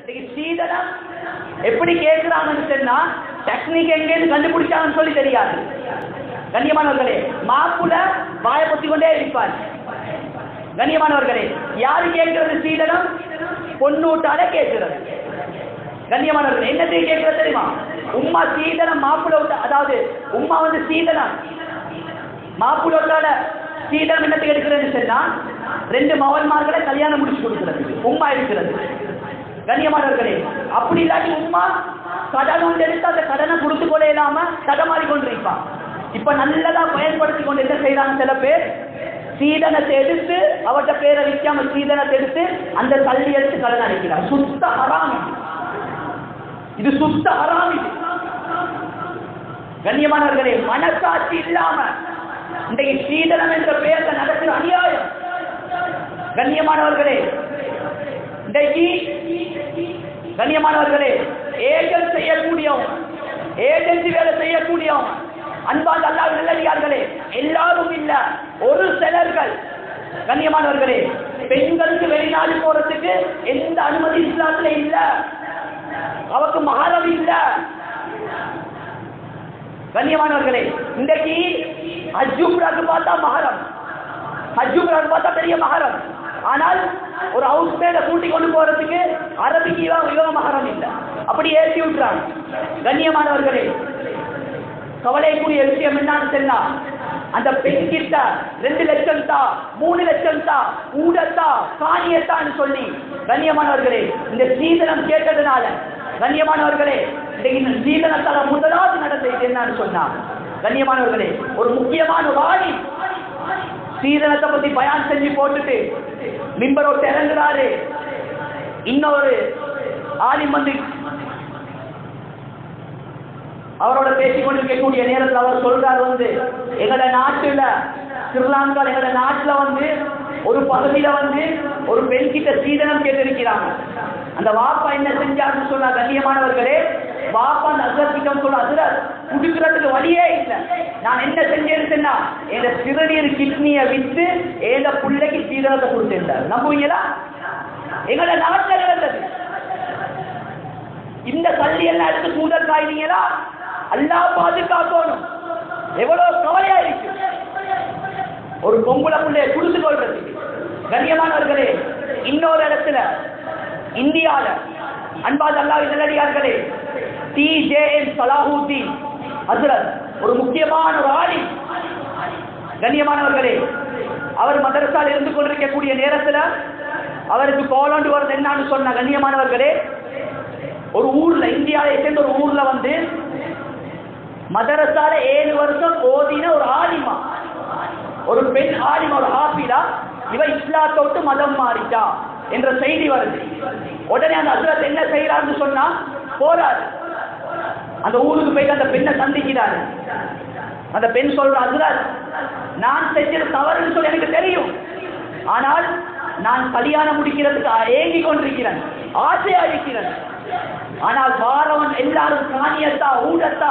இன்னைக்கு சீதனம் எப்படி கேட்கிறாங்கன்னு சொன்னா டெக்னிக் எங்கேருந்து கண்டுபிடிச்சாங்கன்னு சொல்லி தெரியாது கண்ணியமானவர்களே மாப்புல வாயை பொத்தி கொண்டே இருப்பார் கண்ணியமானவர்களே யாரு கேட்கிறது சீதனம் பொண்ணூட்டால கேட்கிறது கண்ணியமானவர்கள் என்னத்தை கேட்கிறது தெரியுமா உம்மா சீதனம் மாப்பிள்ள விட்ட அதாவது உம்மா வந்து சீதனம் மாப்பிள்ள விட்டால சீதனம் என்னத்துக்கு எடுக்கிறதுன்னு சொன்னா ரெண்டு மவன்மார்களை கல்யாணம் முடிச்சு கொடுக்கிறது உம்மா இருக்கிறது கண்ணியமானவர்களே அப்படி இல்லாட்டி உம்மா கடன் ஒன்று எடுத்து அந்த கடனை கொடுத்து கொள்ள இல்லாம தடமாறி கொண்டிருப்பான் இப்ப நல்லதா பயன்படுத்தி கொண்டு என்ன செய்யறாங்க சில பேர் சீதனத்தை எடுத்து அவட்ட பேரை விற்காம சீதனத்தை எடுத்து அந்த தள்ளி எடுத்து கடன் அடைக்கிறார் சுத்த ஹராமி இது சுத்த ஹராமி கண்ணியமானவர்களே மனசாட்சி இல்லாம இன்றைக்கு சீதனம் என்ற பெயர்ல நடக்கிற அநியாயம் கண்ணியமானவர்களே இன்றைக்கு கண்ணியமானவர்களே ஏஜென்ட் செய்யக்கூடியவங்க ஏஜென்சி வேலை செய்யக்கூடியவங்க அன்பால் அல்லாஹ் நல்லடியார்களே எல்லாரும் இல்ல ஒரு சிலர்கள் கண்ணியமானவர்களே பெண்களுக்கு வெளிநாடு போறதுக்கு எந்த அனுமதி இஸ்லாத்துல இல்ல அவருக்கு மகாரம் இல்ல கண்ணியமானவர்களே இன்றைக்கு அஜுப்ராக்கு பார்த்தா மகரம் அஜுப்ராக்கு பார்த்தா பெரிய மகரம் ஆனால் ஒரு ஹவுஸ் மேல கூட்டி கொண்டு போறதுக்கு அரபிக்கு இவன் இவன் மகரம் இல்லை அப்படி ஏற்றி விட்டுறாங்க கண்ணியமானவர்களே கவலைக்குரிய விஷயம் என்னன்னு சொன்னா அந்த பெண் கிட்ட ரெண்டு லட்சம் தா மூணு லட்சம் தா ஊடத்தா காணியத்தான்னு சொல்லி கண்ணியமானவர்களே இந்த சீதனம் கேட்டதுனால கண்ணியமானவர்களே இன்னைக்கு இந்த சீதனத்தால முதலாவது நடந்தது என்னன்னு சொன்னா கண்ணியமானவர்களே ஒரு முக்கியமான வாணி சீதனத்தை பத்தி பயான் செஞ்சு போட்டுட்டு மிம்பரோட்டு இறங்குறாரு இன்னொரு ஆலிம் வந்து அவரோட பேசிக் கொண்டிருக்கக்கூடிய நேரத்தில் அவர் சொல்றார் வந்து எங்களோட நாட்டுல ஸ்ரீலங்கா எங்களோட நாட்டுல வந்து ஒரு பகுதியில வந்து ஒரு பெண் கிட்ட சீதனம் கேட்டிருக்கிறாங்க அந்த வாப்பா என்ன செஞ்சாருன்னு சொன்னா கண்ணியமானவர்களே வாப்பா அந்த அசரத்திடம் சொல்ல அசரத் குடுக்கிறதுக்கு வழியே இல்லை நான் என்ன செஞ்சேன்னு சொன்னா எங்க சிறுநீர் கிட்னியை வித்து ஏத பிள்ளைக்கு சீதனத்தை கொடுத்திருந்தார் நம்புவீங்களா எங்களோட நாட்டில் நடந்தது இந்த கல்வி எல்லாம் எடுத்து கூதல் காய்னீங்களா அல்லா பாதுகாக்கணும் எவ்வளவு கவலையா இருக்கு ஒரு பொம்பளை பிள்ளைய குடிச்சு கொள்றதுக்கு கண்ணியமானவர்களே இன்னொரு இடத்துல இந்தியால அன்பாது அல்லா இதனடியார்களே T J N Salahuddin Hazrat ஒரு முக்கியமான ஒரு ஆளி கண்ணியமானவர்களே அவர் மதரசால் இருந்து கொண்டிருக்கக்கூடிய நேரத்துல அவருக்கு கோலாண்டு வருது என்னன்னு சொன்ன கண்ணியமானவர்களே ஒரு ஊர்ல இந்தியாவை சேர்ந்த ஒரு ஊர்ல வந்து மதரசால ஏழு வருஷம் ஓதின ஒரு ஆலிமா ஒரு பெண் ஆலிமா ஒரு ஹாஃபிலா இவ இஸ்லாத்தை விட்டு மதம் மாறிட்டா என்ற செய்தி வருது உடனே அந்த அசுரத் என்ன செய்யறாருன்னு சொன்னா போறாரு அந்த ஊருக்கு போயிட்டு அந்த பெண்ணை சந்திக்கிறாரு அந்த பெண் சொல்ற அசுரத் நான் செஞ்சது தவறுன்னு சொல்லி எனக்கு தெரியும் ஆனால் நான் கல்யாணம் முடிக்கிறதுக்கு ஏங்கி கொண்டிருக்கிறேன் ஆசையா இருக்கிறேன் ஆனால் வாரவன் எல்லாரும் காணியத்தா ஊடத்தா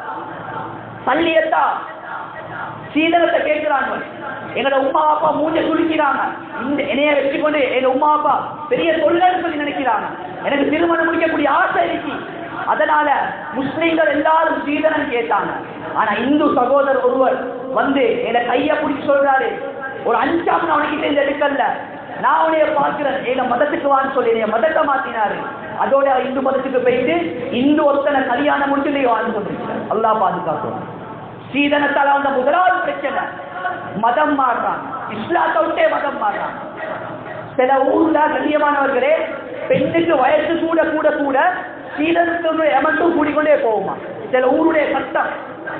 சல்லியத்தா சீதனத்தை கேட்கிறாங்க எங்களோட உமா அப்பா மூஞ்ச சுழிக்கிறாங்க இந்த என்னைய வச்சு கொண்டு எங்க உமா அப்பா பெரிய தொழிலன்னு சொல்லி நினைக்கிறாங்க எனக்கு திருமணம் முடிக்கக்கூடிய ஆசை இருக்கு அதனால முஸ்லீம்கள் எல்லாரும் சீதனம் கேட்டாங்க ஆனா இந்து சகோதரர் ஒருவர் வந்து என்னை கைய பிடிச்சி சொல்றாரு ஒரு அஞ்சாம் நான் உனக்கு இந்த எடுக்கல நான் உனைய பார்க்கிறேன் எங்க மதத்துக்கு வான்னு சொல்லி என் மதத்தை மாத்தினாரு அதோட இந்து மதத்துக்கு போயிட்டு இந்து ஒருத்தனை கல்யாணம் முடிச்சு நீ வாழ்ந்து கொண்டிருக்கிறார் அல்லா பாதுகாக்கும் சீதனத்தால வந்த முதலாவது பிரச்சனை மதம் மாறுறான் இஸ்லாத்தை விட்டே மதம் மாறுறான் சில ஊர்ல கண்ணியமானவர்களே பெண்ணுக்கு வயசு கூட கூட கூட சீதனத்தினுடைய எமட்டும் கூடிக்கொண்டே போகுமா சில ஊருடைய சட்டம்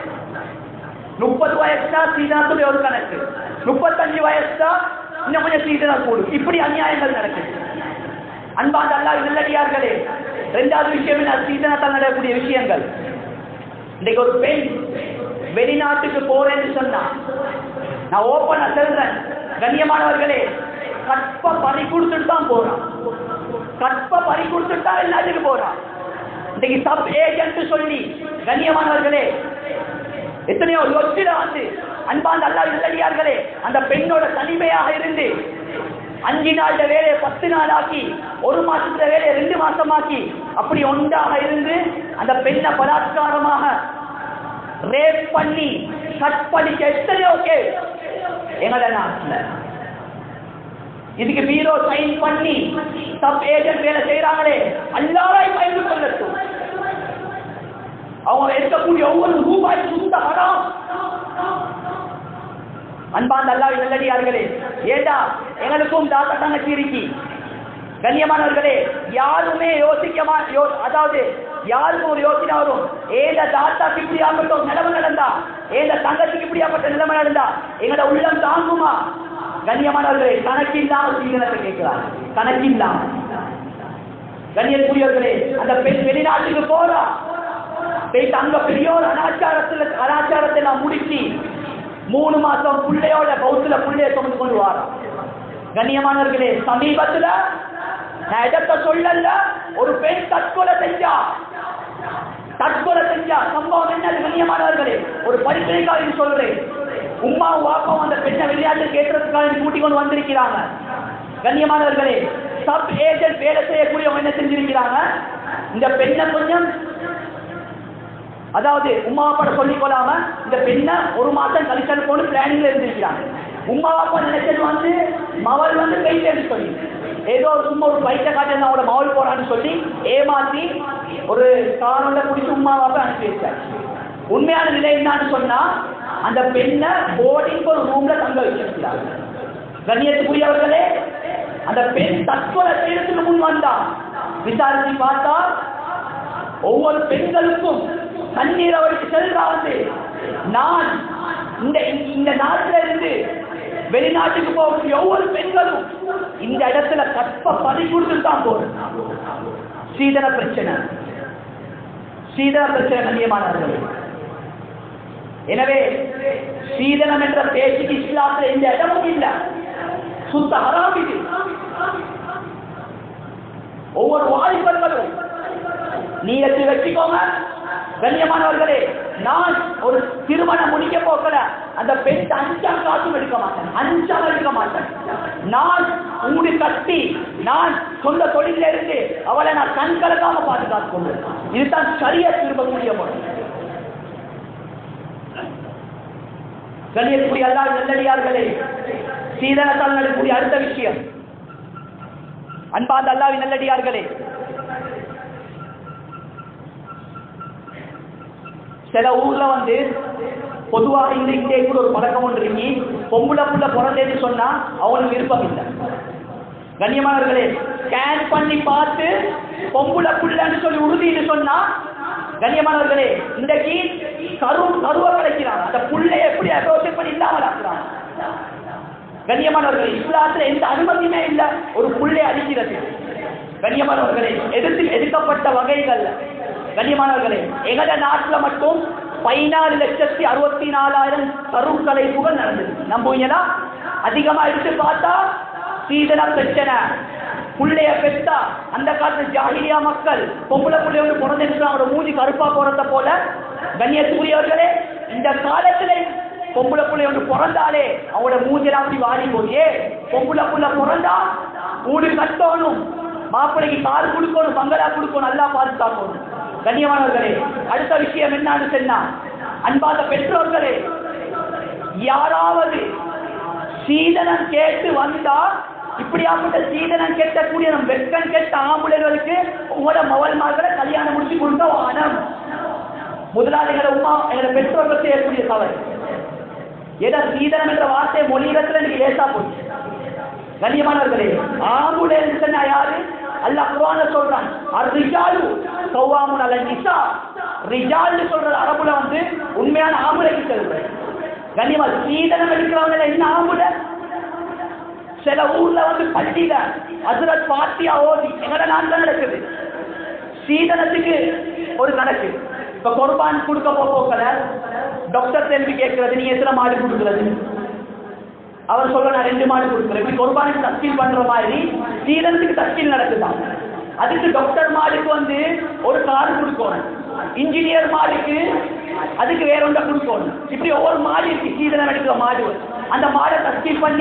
முப்பது வயசுனா சீதனத்துடைய ஒரு கணக்கு முப்பத்தஞ்சு வயசுனா இன்னும் கொஞ்சம் சீதனம் கூடும் இப்படி அநியாயங்கள் நடக்குது அன்பாந்த அல்லா நல்லடியார்களே ரெண்டாவது விஷயம் என்ன சீதனத்தால் நடக்கக்கூடிய விஷயங்கள் இன்னைக்கு ஒரு பெண் வெளிநாட்டுக்கு போறேன்னு சொன்னா நான் ஓப்பனா சொல்றேன் கண்ணியமானவர்களே கற்ப பறி கொடுத்துட்டு தான் போறான் கற்ப பறி கொடுத்துட்டு தான் எல்லாத்துக்கு போறான் இன்னைக்கு சப் ஏஜென்ட் சொல்லி கண்ணியமானவர்களே எத்தனையோ லொச்சில வந்து அன்பாந்த அல்லா நல்லடியார்களே அந்த பெண்ணோட தனிமையாக இருந்து அஞ்சு நாள்ல வேலையை பத்து நாள் ஆக்கி ஒரு மாசத்துல வேலையை ரெண்டு மாசமாக்கி அப்படி ஒன்றாக இருந்து அந்த பெண்ணை பலாத்காரமாக ரேப் பண்ணி கற்பழிக்க எத்தனையோ கேஸ் எங்கட நாட்டுல இதுக்கு பீரோ சைன் பண்ணி சப் ஏஜென்ட் வேலை செய்யறாங்களே எல்லாரையும் பயந்து கொள்ளட்டும் அவங்க எடுக்கக்கூடிய ஒவ்வொரு ரூபாய் சுத்த ஹராம் அன்பாந்த அல்லாஹ் நல்லடியார்களே ஏண்டா எங்களுக்கும் தாத்தா தங்கச்சி இருக்கி கண்ணியமானவர்களே யாருமே யோசிக்கமா யோ அதாவது யாருக்கும் ஒரு யோசனை வரும் ஏந்த தாத்தாக்கு இப்படியாப்பட்ட ஒரு நிலைமை நடந்தா ஏந்த தங்கச்சிக்கு இப்படியாப்பட்ட நிலைமை நடந்தா எங்களோட உள்ளம் தாங்குமா கண்ணியமானவர்களே கணக்கில்லாம சீதனத்தை கேட்கிறார் கணக்கில்லாம கண்ணியத்துக்குரியவர்களே அந்த பெண் வெளிநாட்டுக்கு போறா போயிட்டு அங்க பெரிய ஒரு அனாச்சாரத்துல அனாச்சாரத்தை நான் முடிச்சு மூணு மாசம் புள்ளையோட பௌத்துல புள்ளைய சுமந்து கொண்டு வாரா கண்ணியமானவர்களே சமீபத்துல நான் இடத்த சொல்லல ஒரு பெண் தற்கொலை செஞ்சா தற்கொலை செஞ்சா சம்பவம் என்ன கண்ணியமானவர்களே ஒரு பரிசனைக்காக இது சொல்றேன் உமாவும் வாப்பாவும் அந்த பெண்ணை விளையாட்டு கேட்கறதுக்காக கூட்டிக் கொண்டு வந்திருக்கிறாங்க கண்ணியமானவர்களே சப் ஏஜென்ட் வேலை செய்யக்கூடியவங்க என்ன செஞ்சிருக்கிறாங்க இந்த பெண்ணை கொஞ்சம் அதாவது உமா அப்பா சொல்லிக் கொள்ளாம இந்த பெண்ணை ஒரு மாசம் கழிச்சல் போன பிளானிங்ல இருந்திருக்கிறாங்க உமா அப்பா நினைச்சது வந்து மவள் வந்து பெயிண்ட் சொல்லி ஏதோ ஒரு சும்மா ஒரு பைக்கை காட்டி அவங்களோட மவள் போறான்னு சொல்லி ஏமாத்தி ஒரு காரணம் பிடிச்சி உமா அப்பா அனுப்பி வச்சார் உண்மையான நிலை என்னன்னு சொன்னா அந்த பெண்ணை போர்டிங் ஒரு ரூம்ல தங்க வச்சிருக்கிறாங்க கண்ணியத்துக்குரியவர்களே அந்த பெண் தற்கொலை செய்யறதுக்கு முன் வந்தா விசாரிச்சு பார்த்தா ஒவ்வொரு பெண்களுக்கும் கண்ணீர் அவருக்கு செல்றாது நான் இந்த இந்த நாட்டில இருந்து வெளிநாட்டுக்கு போகக்கூடிய ஒவ்வொரு பெண்களும் இந்த இடத்துல கற்ப பறி கொடுத்துட்டு தான் போறேன் சீதன பிரச்சனை சீதன பிரச்சனை கண்ணியமானவர்கள் எனவே சீதனம் என்ற பேச்சுக்கு இஸ்லாத்துல இந்த இடமும் இல்லை சுத்த ஹராம் இது ஒவ்வொரு வாலிபர்களும் நீயத்தில் வச்சுக்கோங்க கண்ணியமானவர்களே நான் ஒரு திருமணம் முடிக்க போக்கல அந்த பெண் அஞ்சாம் காசும் எடுக்க மாட்டேன் அஞ்சாம் எடுக்க மாட்டேன் நான் ஊடு கட்டி நான் சொந்த தொழில இருந்து அவளை நான் கண் கலக்காம பாதுகாத்துக் கொண்டு இதுதான் சரிய திரும்பக்கூடிய முறை கண்ணியக்கூடிய அல்லா நல்லடியார்களே சீதனத்தால் நடக்கக்கூடிய அடுத்த விஷயம் அன்பாந்த அல்லாவின் நல்லடியார்களே சில ஊர்ல வந்து பொதுவாக இந்த இங்கே கூட ஒரு பழக்கம் ஒன்று இருக்கு பொம்பளை புள்ள பிறந்தேன்னு சொன்னா அவனுக்கு விருப்பம் இல்லை கண்ணியமானவர்களே ஸ்கேன் பண்ணி பார்த்து பொம்பளை புள்ளன்னு சொல்லி உறுதின்னு சொன்னா கண்ணியமானவர்களே இன்றைக்கு கரு கருவ கிடைக்கிறாங்க அந்த புள்ளைய எப்படி அசோசியேட் பண்ணி இல்லாமல் ஆக்குறாங்க கண்ணியமானவர்களே இஸ்லாத்துல எந்த அனுமதியுமே இல்லை ஒரு புள்ளை அடிக்கிறது கண்ணியமானவர்களே எதிர்த்து எதிர்க்கப்பட்ட வகைகள் கண்ணியமானவர்களே எங்கட நாட்டுல மட்டும் பதினாலு லட்சத்தி அறுபத்தி நாலாயிரம் கருக்கலைப்புகள் நடந்தது நம்புவீங்களா அதிகமா எடுத்து பார்த்தா சீதன பிரச்சனை புள்ளைய பெத்தா அந்த காலத்து ஜாகிரியா மக்கள் பொம்பளை புள்ளைய வந்து பிறந்து அவரோட மூஞ்சி கருப்பா போறத போல கண்ணியத்துக்குரியவர்களே இந்த காலத்துல பொம்பளை புள்ளை ஒன்று பிறந்தாலே அவங்களோட மூஞ்செல்லாம் அப்படி வாடி போயே பொம்பளை புள்ள பிறந்தா ஊடு கட்டணும் மாப்பிள்ளைக்கு கார் கொடுக்கணும் பங்களா கொடுக்கணும் நல்லா பாதுகாக்கணும் கண்ணியமானவர்களே அடுத்த விஷயம் என்னன்னு சொன்னா அன்பாத பெற்றோர்களே யாராவது சீதனம் கேட்டு வந்தா இப்படியாப்பட்ட சீதனம் கேட்கக்கூடிய நம் வெட்கம் கேட்ட ஆம்புலர்களுக்கு உங்களோட மவல்மார்களை கல்யாணம் முடிச்சு கொடுக்க வானம் முதலாளிகளை உமா எங்களை பெற்றோர்கள் செய்யக்கூடிய தவறு ஏதா சீதனம் என்ற வார்த்தை மொழியிடத்துல எனக்கு லேசா போச்சு கண்ணியமானவர்களே ஆம்புலன்ஸ் யாரு அல்லாஹ் குர்ஆன்ல சொல்றான் அர்ரிஜாலு கவ்வாமுன் அல நிசா ரிஜால்னு சொல்றது அரபுல வந்து உண்மையான ஆம்புலைக்கு சொல்றது கண்ணியமா சீதனம் எடுக்கிறவங்க என்ன ஆம்புல சில ஊர்ல வந்து பள்ளியில ஹஜ்ரத் பாத்தியா ஓதி எங்கட நாட்டுல நடக்குது சீதனத்துக்கு ஒரு கணக்கு இப்ப குர்பான் கொடுக்க போக்கல டாக்டர் தெரிஞ்சு கேட்கறது நீ எத்தனை மாடு கொடுக்கறது அவர் சொல்ல நான் ரெண்டு மாடு கொடுக்குறேன் இப்படி குர்பானுக்கு தஸ்கீல் பண்ற மாதிரி சீதனத்துக்கு தஸ்கீல் நடக்குதான் அதுக்கு டாக்டர் மாடுக்கு வந்து ஒரு கார் கொடுக்கணும் இன்ஜினியர் மாடுக்கு அதுக்கு வேற ஒன்றை கொடுக்கணும் இப்படி ஒவ்வொரு மாடு இருக்கு சீதனம் எடுக்கிற மாடு அந்த மாடை தஸ்கீல் பண்ணி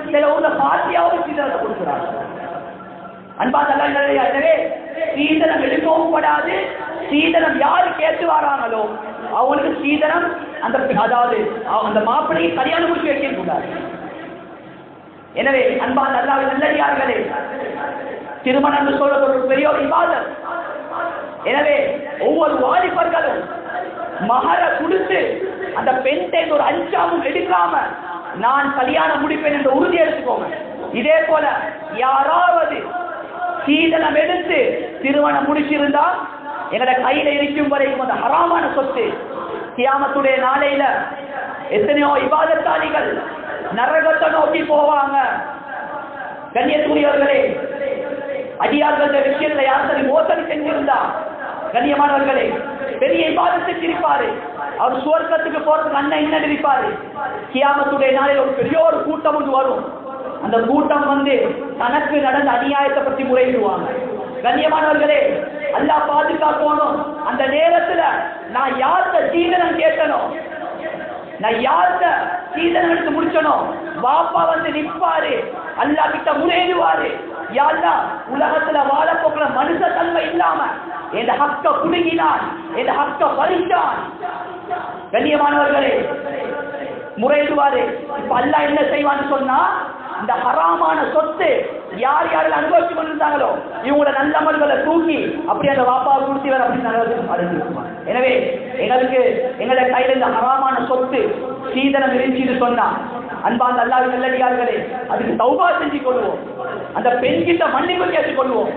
சில ஊர்ல பாத்தியாவது சீதனத்தை கொடுக்கிறாங்க அன்பா நல்ல எனவே சீதனம் எடுக்கவும் படாது சீதனம் யாரு கேட்டு வராங்களோ அவங்களுக்கு சீதனம் அந்த அதாவது அவ- அந்த மாப்பிள்ளையை கல்யாணம் முடிச்சு வைக்க கூடாது எனவே அன்பா நல்லா நல்லடியார்களே திருமணம் என்று சொல்றது ஒரு பெரிய ஒரு விவாதம் எனவே ஒவ்வொரு வாலிபர்களும் மகர கொடுத்து அந்த பெண்ணை ஒரு அஞ்சாமும் எடுக்காம நான் கல்யாணம் முடிப்பேன் என்ற உறுதி எடுத்துக்கோங்க இதே போல யாராவது சீதனம் எடுத்து திருமணம் முடிச்சிருந்தா எங்கட கையில இருக்கும் வரைக்கும் அந்த ஹராமான சொத்து கியாமத்துடைய நாளையில எத்தனையோ இபாதத்தாளிகள் நரகத்தை நோக்கி போவாங்க கண்ணியத்துரியவர்களே அடியார்கள் விஷயத்துல யார் சரி மோசடி செஞ்சிருந்தா கண்ணியமானவர்களே பெரிய இபாதத்துக்கு இருப்பாரு அவர் சுவர்க்கத்துக்கு போறதுக்கு அண்ணன் என்ன இருப்பாரு கியாமத்துடைய நாளில் ஒரு பெரிய ஒரு கூட்டம் ஒன்று வரும் அந்த கூட்டம் வந்து தனக்கு நடந்த அநியாயத்தை பற்றி முறையிடுவாங்க கண்ணியமானவர்களே அல்லாஹ் பாதுகாக்கணும் அந்த நேரத்துல நான் யார்கிட்ட சீதனம் கேட்கணும் நான் யார்கிட்ட சீதனம் எடுத்து முடிச்சனும் பாப்பா வந்து நிற்பாரு அல்லா கிட்ட முறையிடுவாரு யாருன்னா உலகத்துல வாழப்போக்குற மனுஷ தன்மை இல்லாம என் ஹக்க குடுங்கினான் என் ஹக்க பறித்தான் கண்ணியமானவர்களே முறையிடுவாரு இப்ப அல்லாஹ் என்ன செய்வான்னு சொன்னா இந்த ஹராமான சொத்து யார் யாரில் அனுபவிச்சு கொண்டிருந்தாங்களோ இவங்களோட நல்லமல்களை தூக்கி அப்படி அந்த வாப்பாவை கொடுத்து வேற அப்படி நல்லது அடைஞ்சிருக்குமா எனவே எங்களுக்கு எங்களோட கையில இந்த ஹராமான சொத்து சீதனம் இருந்துச்சு சொன்னா அன்பாந்த அல்லாஹ் நல்லடியார்களே அதுக்கு தௌபா செஞ்சு கொள்வோம் அந்த பெண் கிட்ட மன்னிப்பு கேட்டுக் கொள்வோம்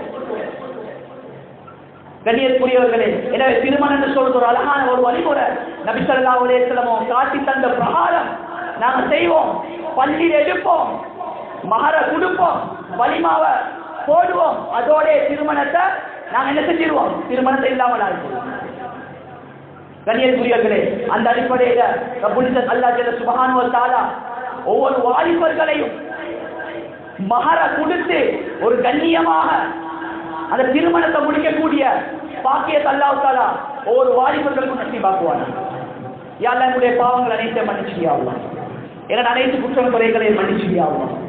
கண்ணியத்துக்குரியவர்களே எனவே திருமணம் என்று சொல்றது ஒரு அழகான ஒரு வழிமுறை நபிசல்லா உலேசலமோ காட்டி தந்த பிரகாரம் நாங்க செய்வோம் பள்ளியில் எடுப்போம் மகர கொடுப்போம் வலிமாவை போடுவோம் அதோட திருமணத்தை நாங்க என்ன செஞ்சிருவோம் திருமணத்தை இல்லாமல் ஆகிடுவோம் கண்ணியத்துக்குரியவர்களே அந்த அடிப்படையில ரபுலிசன் அல்லா ஜெல சுபஹானுவ தாலா ஒவ்வொரு வாலிபர்களையும் மகர கொடுத்து ஒரு கண்ணியமாக அந்த திருமணத்தை முடிக்கக்கூடிய பாக்கியத்தை அல்லாஹ் தாலா ஒவ்வொரு வாலிபர்களுக்கும் நசிபாக்குவாங்க யாரெல்லாம் என்னுடைய பாவங்கள் அனைத்தையும் மன்னிச்சுடியாவும் எங்கள் அனைத்து குற்றம் குறைகளையும் மன்னிச்சுடியாவும்